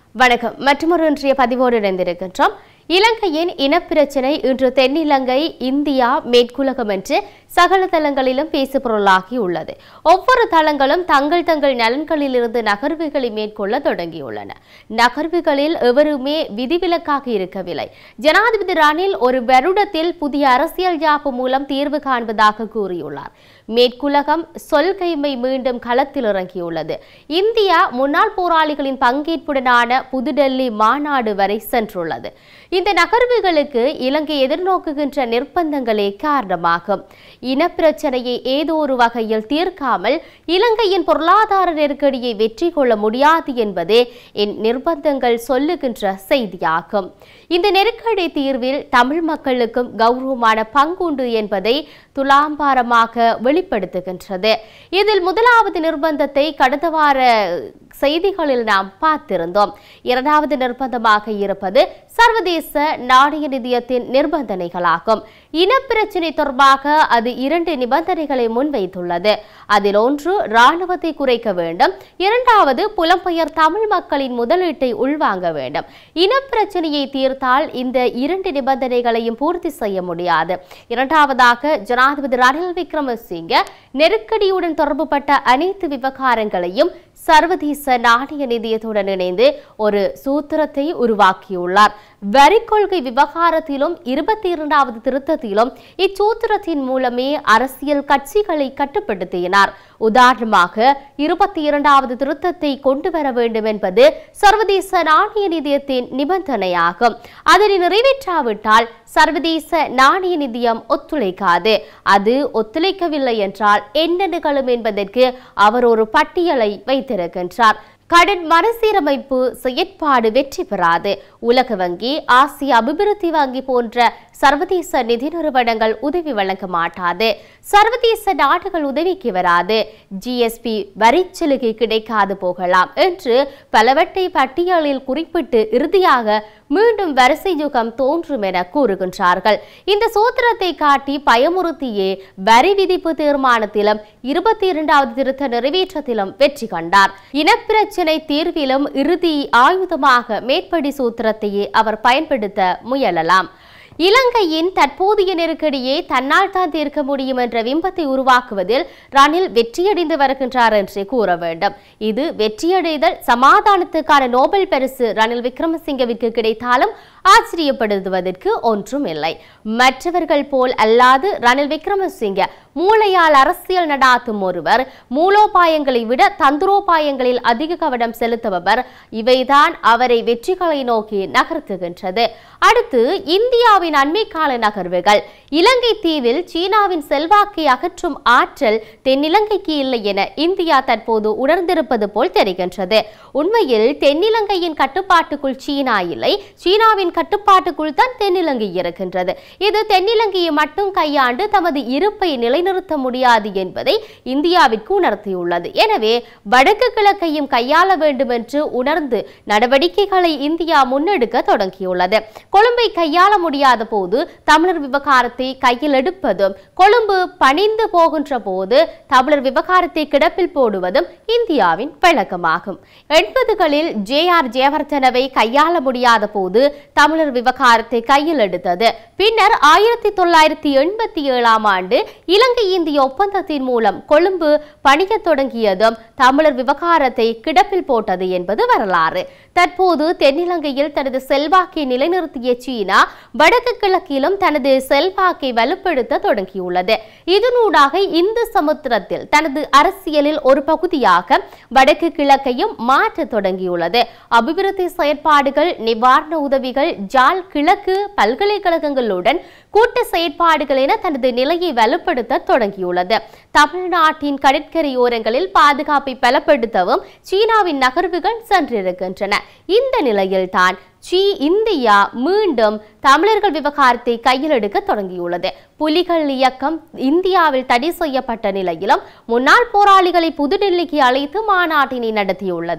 வணக்கம் மற்றொரு இன்றைய பதிவோடு இணைந்திருக்கின்றோம் இலங்கையின் இனப்பிரச்சினை இன்று தென்னிலங்கை இந்தியா மேற்குலகம் என்று சகல தளங்களிலும் பேசுபொருளாகி உள்ளது ஒவ்வொரு தளங்களும் தங்கள் தங்கள் நலன்களிலிருந்து நகர்வுகளை மேற்கொள்ள தொடங்கியுள்ளன நகர்வுகளில் எவருமே விதிவிலக்காக இருக்கவில்லை ஜனாதிபதி ரணில் ஒரு வருடத்தில் புதிய அரசியல் யாப்பு மூலம் தீர்வு காண்பதாக கூறியுள்ளார் மேற்குலகம் சொல்கைமை மீண்டும் களத்தில் இறங்கியுள்ளது இந்தியா முன்னாள் போராளிகளின் பங்கேற்புடனான புதுடெல்லி மாநாடு வரை சென்றுள்ளது இந்த நகர்வுகளுக்கு இலங்கை எதிர்நோக்குகின்ற நிர்பந்தங்களே காரணமாகும் இனப்பிரச்சனையை ஏதோ ஒரு வகையில் தீர்க்காமல் இலங்கையின் பொருளாதார நெருக்கடியை வெற்றி கொள்ள முடியாது என்பதே என் நிர்பந்தங்கள் சொல்லுகின்ற செய்தியாகும் இந்த நெருக்கடி தீர்வில் தமிழ் மக்களுக்கும் கௌரவமான பங்குண்டு என்பதை துலாம்பாரமாக வெளிப்படுத்துகின்றது இதில் முதலாவது நிர்பந்தத்தை கடந்த வார செய்திகளில் நாம் பார்த்திருந்தோம் இரண்டாவது நிர்பந்தமாக இருப்பது சர்வதேச நாணய நிதியத்தின் நிர்பந்தனைகளாகும் இனப்பிரச்சினை தொடர்பாக அது இரண்டு நிபந்தனைகளை முன்வைத்துள்ளது அதில் ஒன்று இராணுவத்தை குறைக்க வேண்டும் இரண்டாவது புலம்பெயர் தமிழ் மக்களின் முதலீட்டை உள்வாங்க வேண்டும் இனப்பிரச்சனையை தீர்த்தால் இந்த இரண்டு நிபந்தனைகளையும் பூர்த்தி செய்ய முடியாது இரண்டாவதாக ஜனாதிபதி ரணில் விக்ரமசிங்க நெருக்கடியுடன் தொடர்புபட்ட அனைத்து விவகாரங்களையும் சர்வதேச நாணய நிதியத்துடன் இணைந்து ஒரு சூத்திரத்தை உருவாக்கியுள்ளார் வரி கொள்கை விவகாரத்திலும் இருபத்தி இரண்டாவது திருத்தத்திலும் இச்சூத்திரத்தின் மூலமே அரசியல் கட்சிகளை கட்டுப்படுத்தினார் உதாரணமாக இருபத்தி இரண்டாவது திருத்தத்தை கொண்டு வர வேண்டும் என்பது சர்வதேச நாணய நிதியத்தின் நிபந்தனையாகும் அதனை நிறைவேற்றாவிட்டால் சர்வதேச நாணய நிதியம் ஒத்துழைக்காது அது ஒத்துழைக்கவில்லை என்றால் என்ன நிகழும் என்பதற்கு அவர் ஒரு பட்டியலை வைத்திருக்கின்றார் கடன் மறுசீரமைப்பு செயற்பாடு வெற்றி பெறாது உலக வங்கி ஆசிய அபிவிருத்தி வங்கி போன்ற சர்வதேச நிதி நிறுவனங்கள் உதவி வழங்க மாட்டாது சர்வதேச நாடுகள் உதவிக்கு வராது ஜிஎஸ்பி வரிச்சலுகை கிடைக்காது போகலாம் என்று பலவற்றை பட்டியலில் குறிப்பிட்டு இறுதியாக மீண்டும் வரிசை யுகம் தோன்றும் என கூறுகின்றார்கள் இந்த சூத்திரத்தை காட்டி பயமுறுத்தியே வரி விதிப்பு தீர்மானத்திலும் இருபத்தி இரண்டாவது திருத்த நிறைவேற்றத்திலும் வெற்றி கண்டார் இனப்பிரச்சினை தீர்விலும் இறுதி ஆயுதமாக மேற்படி சூத்திரத்தையே அவர் பயன்படுத்த முயலலாம் இலங்கையின் தற்போதைய நெருக்கடியை தன்னால் தான் தீர்க்க முடியும் என்ற பிம்பத்தை உருவாக்குவதில் ரணில் வெற்றியடைந்து வருகின்றார் என்றே கூற வேண்டும் இது வெற்றியடைதல் சமாதானத்துக்கான நோபல் பரிசு ரணில் விக்ரமசிங்கவிற்கு கிடைத்தாலும் ஆச்சரியப்படுத்துவதற்கு ஒன்றும் இல்லை மற்றவர்கள் போல் அல்லாது ரணில் விக்ரமசிங்க மூளையால் அரசியல் நடாத்தும் ஒருவர் மூலோபாயங்களை விட தந்திரோபாயங்களில் அதிக கவனம் செலுத்துபவர் இவைதான் அவரை வெற்றிகளை நோக்கி நகர்த்துகின்றது அடுத்து இந்தியாவின் அண்மை கால நகர்வுகள் இலங்கை தீவில் சீனாவின் செல்வாக்கை அகற்றும் ஆற்றல் தென்னிலங்கைக்கு இல்லை என இந்தியா தற்போது உணர்ந்திருப்பது போல் தெரிகின்றது உண்மையில் தென்னிலங்கையின் கட்டுப்பாட்டுக்குள் சீனா இல்லை சீனாவின் கட்டுப்பாட்டுக்குள் தான் தென்னிலங்கை இருக்கின்றது இது தென்னிலங்கையை மட்டும் கையாண்டு தமது இருப்பை நிலைநிறுத்த முடியாது என்பதை இந்தியாவிற்கு உணர்த்தியுள்ளது எனவே வடக்கு கிழக்கையும் கையாள வேண்டும் என்று உணர்ந்து நடவடிக்கைகளை இந்தியா முன்னெடுக்க தொடங்கியுள்ளது கொழும்பை கையாள முடியாத போது தமிழர் விவகாரத்தை கையில் எடுப்பதும் கொழும்பு பணிந்து போகின்ற போது தமிழர் விவகாரத்தை கிடப்பில் போடுவதும் இந்தியாவின் பழக்கமாகும் எண்பதுகளில் ஜே ஆர் ஜெயவர்தனவை கையாள முடியாத போது தமிழர் விவகாரத்தை கையில் எடுத்தது பின்னர் ஆயிரத்தி தொள்ளாயிரத்தி எண்பத்தி ஏழாம் ஆண்டு இலங்கை இந்திய ஒப்பந்தத்தின் மூலம் கொழும்பு பணியத் தொடங்கியதும் தமிழர் விவகாரத்தை கிடப்பில் போட்டது என்பது வரலாறு தற்போது தென்னிலங்கையில் தனது செல்வாக்கை நிலைநிறுத்திய சீனா வடக்கு கிழக்கிலும் தனது செல்வாக்கை வலுப்படுத்த தொடங்கியுள்ளது இதனூடாக இந்து சமுத்திரத்தில் தனது அரசியலில் ஒரு பகுதியாக வடக்கு கிழக்கையும் மாற்ற தொடங்கியுள்ளது அபிவிருத்தி செயற்பாடுகள் நிவாரண உதவிகள் ஜால் கிழக்கு பல்கலைக்கழகங்களுடன் கூட்டு செயற்பாடுகள் என தனது நிலையை வலுப்படுத்த தொடங்கியுள்ளது தமிழ்நாட்டின் கடற்கரையோரங்களில் பாதுகாப்பை பலப்படுத்தவும் சீனாவின் நகர்வுகள் சென்றிருக்கின்றன இந்த நிலையில்தான் சி இந்தியா மீண்டும் தமிழர்கள் விவகாரத்தை கையில் எடுக்க தொடங்கியுள்ளது புலிகள் இயக்கம் இந்தியாவில் தடை செய்யப்பட்ட நிலையிலும் முன்னாள் போராளிகளை புதுடில்லிக்கு அழைத்து மாநாட்டினை நடத்தியுள்ளது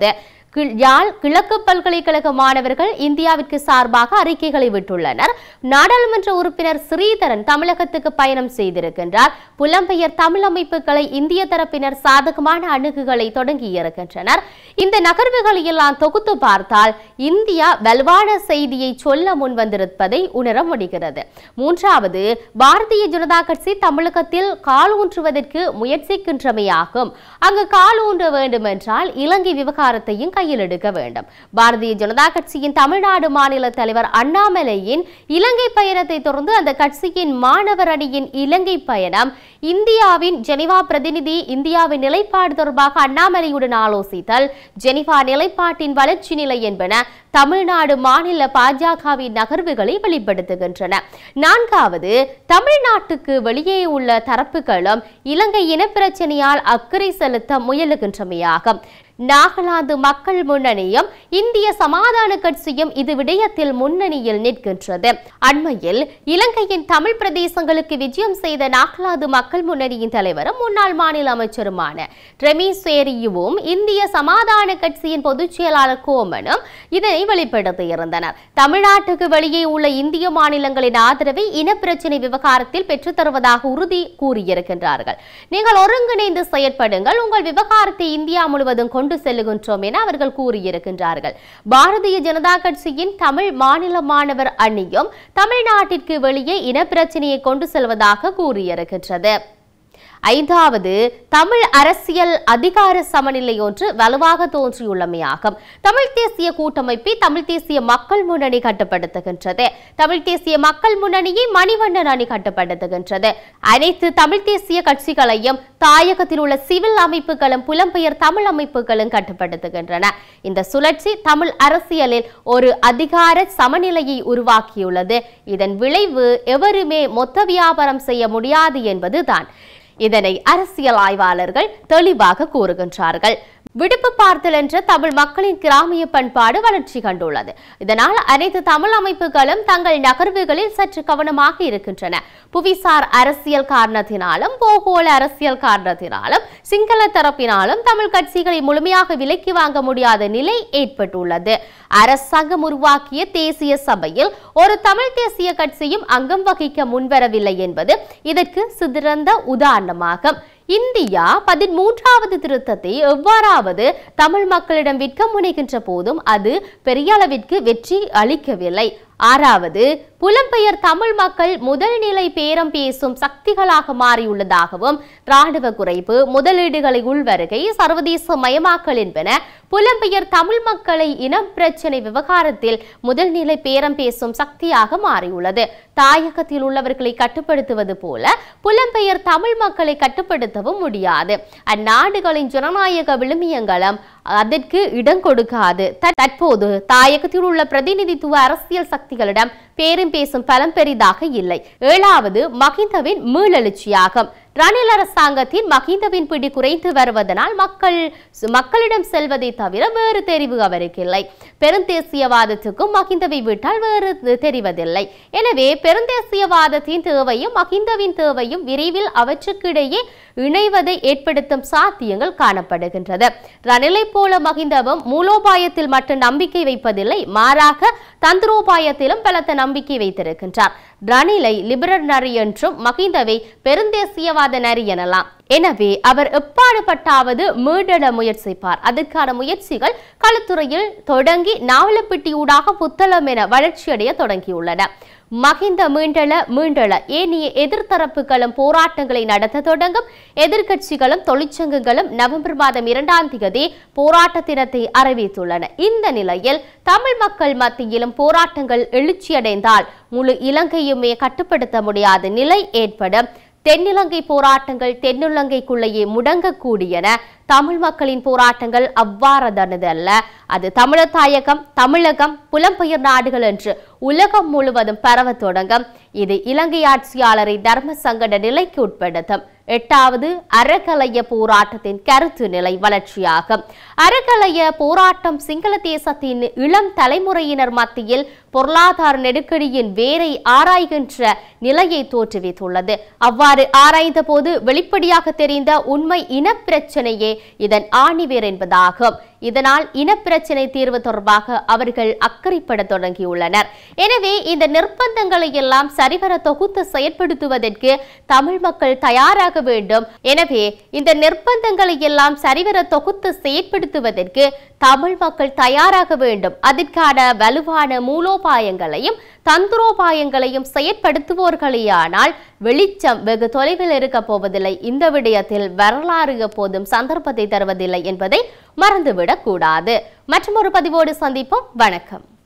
கி- யாழ் கிழக்கு பல்கலைக்கழக மாணவர்கள் இந்தியாவிற்கு சார்பாக அறிக்கைகளை விட்டுள்ளனர் நாடாளுமன்ற உறுப்பினர் ஸ்ரீதரன் தமிழகத்துக்கு பயணம் செய்திருக்கின்றார் புலம்பெயர் தமிழ் அமைப்புகளை இந்திய தரப்பினர் சாதகமான அணுகுகளை தொடங்கியிருக்கின்றனர் இந்த நகர்வுகளை எல்லாம் தொகுத்து பார்த்தால் இந்தியா வலுவான செய்தியை சொல்ல முன்வந்திருப்பதை உணர முடிகிறது மூன்றாவது பாரதிய ஜனதா கட்சி தமிழகத்தில் கால் ஊன்றுவதற்கு முயற்சிக்கின்றமையாகும் அங்கு கால் ஊன்ற வேண்டும் என்றால் இலங்கை விவகாரத்தையும் கையில் எடுக்க வேண்டும் பாரதிய ஜனதா கட்சியின் தமிழ்நாடு மாநில தலைவர் அண்ணாமலையின் இலங்கை பயணத்தை தொடர்ந்து அந்த கட்சியின் மாணவர் அணியின் இலங்கை பயணம் இந்தியாவின் ஜெனிவா பிரதிநிதி இந்தியாவின் நிலைப்பாடு தொடர்பாக அண்ணாமலையுடன் ஆலோசித்தல் ஜெனிவா நிலைப்பாட்டின் வளர்ச்சி நிலை என்பன தமிழ்நாடு மாநில பாஜகவின் நகர்வுகளை வெளிப்படுத்துகின்றன நான்காவது தமிழ்நாட்டுக்கு வெளியே உள்ள தரப்புகளும் இலங்கை இனப்பிரச்சனையால் அக்கறை செலுத்த முயலுகின்றமையாகும் நாகாலாந்து மக்கள் முன்னணியும் இந்திய சமாதான கட்சியும் இது விடயத்தில் முன்னணியில் நிற்கின்றது அண்மையில் இலங்கையின் தமிழ் பிரதேசங்களுக்கு விஜயம் செய்த நாகாலாந்து மக்கள் முன்னணியின் தலைவரும் முன்னாள் மாநில அமைச்சருமான ரமேஷ் சேரியுவும் இந்திய சமாதான கட்சியின் பொதுச் செயலாளர் கோமனும் இதனை வெளிப்படுத்தியிருந்தனர் தமிழ்நாட்டுக்கு வெளியே உள்ள இந்திய மாநிலங்களின் ஆதரவை இனப்பிரச்சினை விவகாரத்தில் பெற்றுத் தருவதாக உறுதி கூறியிருக்கின்றார்கள் நீங்கள் ஒருங்கிணைந்து செயற்படுங்கள் உங்கள் விவகாரத்தை இந்தியா முழுவதும் கொண்டு செல்லுகின்றோம் என அவர்கள் கூறியிருக்கின்றார்கள் பாரதிய ஜனதா கட்சியின் தமிழ் மாநில மாணவர் அணியும் தமிழ்நாட்டிற்கு வெளியே இனப்பிரச்சனையை கொண்டு செல்வதாக கூறியிருக்கின்றது ஐந்தாவது தமிழ் அரசியல் அதிகார சமநிலை ஒன்று வலுவாக தோன்றியுள்ளமையாகும் தமிழ் தேசிய கூட்டமைப்பை தமிழ் தேசிய மக்கள் முன்னணி கட்டுப்படுத்துகின்றது தமிழ் தேசிய மக்கள் முன்னணியை மணிவண்ணன் அணி கட்டுப்படுத்துகின்றது அனைத்து தமிழ் தேசிய கட்சிகளையும் தாயகத்தில் உள்ள சிவில் அமைப்புகளும் புலம்பெயர் தமிழ் அமைப்புகளும் கட்டுப்படுத்துகின்றன இந்த சுழற்சி தமிழ் அரசியலில் ஒரு அதிகார சமநிலையை உருவாக்கியுள்ளது இதன் விளைவு எவருமே மொத்த வியாபாரம் செய்ய முடியாது என்பதுதான் இதனை அரசியல் ஆய்வாளர்கள் தெளிவாக கூறுகின்றார்கள் விடுப்பு பார்த்தல் என்ற தமிழ் மக்களின் கிராமிய பண்பாடு வளர்ச்சி கண்டுள்ளது இதனால் அனைத்து தமிழ் அமைப்புகளும் தங்கள் நகர்வுகளில் சற்று கவனமாக இருக்கின்றன புவிசார் அரசியல் காரணத்தினாலும் போகோல அரசியல் காரணத்தினாலும் சிங்கள தரப்பினாலும் தமிழ் கட்சிகளை முழுமையாக விலக்கி வாங்க முடியாத நிலை ஏற்பட்டுள்ளது அரசாங்கம் உருவாக்கிய தேசிய சபையில் ஒரு தமிழ் தேசிய கட்சியும் அங்கம் வகிக்க முன்வரவில்லை என்பது இதற்கு சிறந்த உதாரணமாகும் இந்தியா பதிமூன்றாவது திருத்தத்தை எவ்வாறாவது தமிழ் மக்களிடம் விற்க முனைகின்ற போதும் அது பெரிய அளவிற்கு வெற்றி அளிக்கவில்லை ஆறாவது புலம்பெயர் தமிழ் மக்கள் முதல் நிலை பேரம் பேசும் சக்திகளாக மாறியுள்ளதாகவும் ராணுவ குறைப்பு முதலீடுகளை உள்வருகை சர்வதேச மயமாக்கல் என்பன புலம்பெயர் தமிழ் மக்களை இனம் பிரச்சனை விவகாரத்தில் முதல் நிலை பேரம் பேசும் சக்தியாக மாறியுள்ளது தாயகத்தில் உள்ளவர்களை கட்டுப்படுத்துவது போல புலம்பெயர் தமிழ் மக்களை கட்டுப்படுத்தவும் முடியாது அந்நாடுகளின் ஜனநாயக விழுமியங்களும் அதற்கு இடம் கொடுக்காது த- தற்போது தாயகத்தில் உள்ள பிரதிநிதித்துவ அரசியல் சக்திகளிடம் பேரும் பேசும் பலம் பெரிதாக இல்லை ஏழாவது மகிந்தவின் மீளெழுச்சியாகும் ரணில் அரசாங்கத்தின் மகிந்தவின் பிடி குறைந்து வருவதனால் மக்கள் மக்களிடம் செல்வதை தவிர வேறு தெரிவு அவருக்கு இல்லை பெருந்தேசியவாதத்துக்கும் மகிந்தவை விட்டால் வேறு தெரிவதில்லை எனவே பெருந்தேசியவாதத்தின் தேவையும் மகிந்தவின் தேவையும் விரைவில் அவற்றுக்கிடையே இணைவதை ஏற்படுத்தும் சாத்தியங்கள் காணப்படுகின்றது ரணிலை போல மகிந்தவும் மூலோபாயத்தில் மட்டும் நம்பிக்கை வைப்பதில்லை மாறாக தந்திரோபாயத்திலும் பலத்த நம்பிக்கை வைத்திருக்கின்றார் ரணிலை லிபரல் நரி என்றும் மகிந்தவை பெருந்தேசியவாத நரி எனலாம் எனவே அவர் எப்பாடுபட்டாவது மீண்டெழ முயற்சிப்பார் அதற்கான முயற்சிகள் களத்துறையில் தொடங்கி நாவலப்பிட்டியூடாக புத்தளம் என வளர்ச்சியடைய தொடங்கியுள்ளன மகிந்த மீண்டெழ மீண்டெழ ஏனைய எதிர்த்தரப்புகளும் போராட்டங்களை நடத்த தொடங்கும் எதிர்க்கட்சிகளும் தொழிற்சங்கங்களும் நவம்பர் மாதம் இரண்டாம் தேதி போராட்ட தினத்தை அறிவித்துள்ளன இந்த நிலையில் தமிழ் மக்கள் மத்தியிலும் போராட்டங்கள் எழுச்சியடைந்தால் முழு இலங்கையுமே கட்டுப்படுத்த முடியாத நிலை ஏற்படும் தென்னிலங்கை போராட்டங்கள் தென்னிலங்கைக்குள்ளேயே முடங்கக்கூடியன தமிழ் மக்களின் போராட்டங்கள் அவ்வாறதானது அல்ல அது தமிழர் தாயகம் தமிழகம் புலம்பெயர் நாடுகள் என்று உலகம் முழுவதும் பரவத் தொடங்கும் இது இலங்கை ஆட்சியாளரை தர்ம சங்கட நிலைக்கு உட்படுத்தும் எட்டாவது அறக்கலைய போராட்டத்தின் கருத்து நிலை வளர்ச்சியாகும் அறக்கலைய போராட்டம் சிங்கள தேசத்தின் இளம் தலைமுறையினர் மத்தியில் பொருளாதார நெருக்கடியின் வேரை ஆராய்கின்ற நிலையை தோற்றுவித்துள்ளது அவ்வாறு ஆராய்ந்த போது வெளிப்படையாக தெரிந்த உண்மை இனப்பிரச்சனையே இதன் ஆணிவேர் என்பதாகும் இதனால் இனப்பிரச்சனை தீர்வு தொடர்பாக அவர்கள் அக்கறைப்பட தொடங்கியுள்ளனர் எனவே இந்த நிர்பந்தங்களை எல்லாம் சரிவர தொகுத்து செயற்படுத்துவதற்கு தமிழ் மக்கள் தயாராக வேண்டும் எனவே இந்த நிர்பந்தங்களை எல்லாம் சரிவர தொகுத்து செயற்படுத்துவதற்கு தமிழ் மக்கள் தயாராக வேண்டும் அதற்கான வலுவான மூலோபாயங்களையும் தந்திரோபாயங்களையும் செயற்படுத்துவோர்களேயானால் வெளிச்சம் வெகு தொலைவில் இருக்கப் போவதில்லை இந்த விடயத்தில் வரலாறு எப்போதும் சந்தர்ப்பத்தை தருவதில்லை என்பதை மறந்துவிடக் கூடாது மற்றொரு பதிவோடு சந்திப்போம் வணக்கம்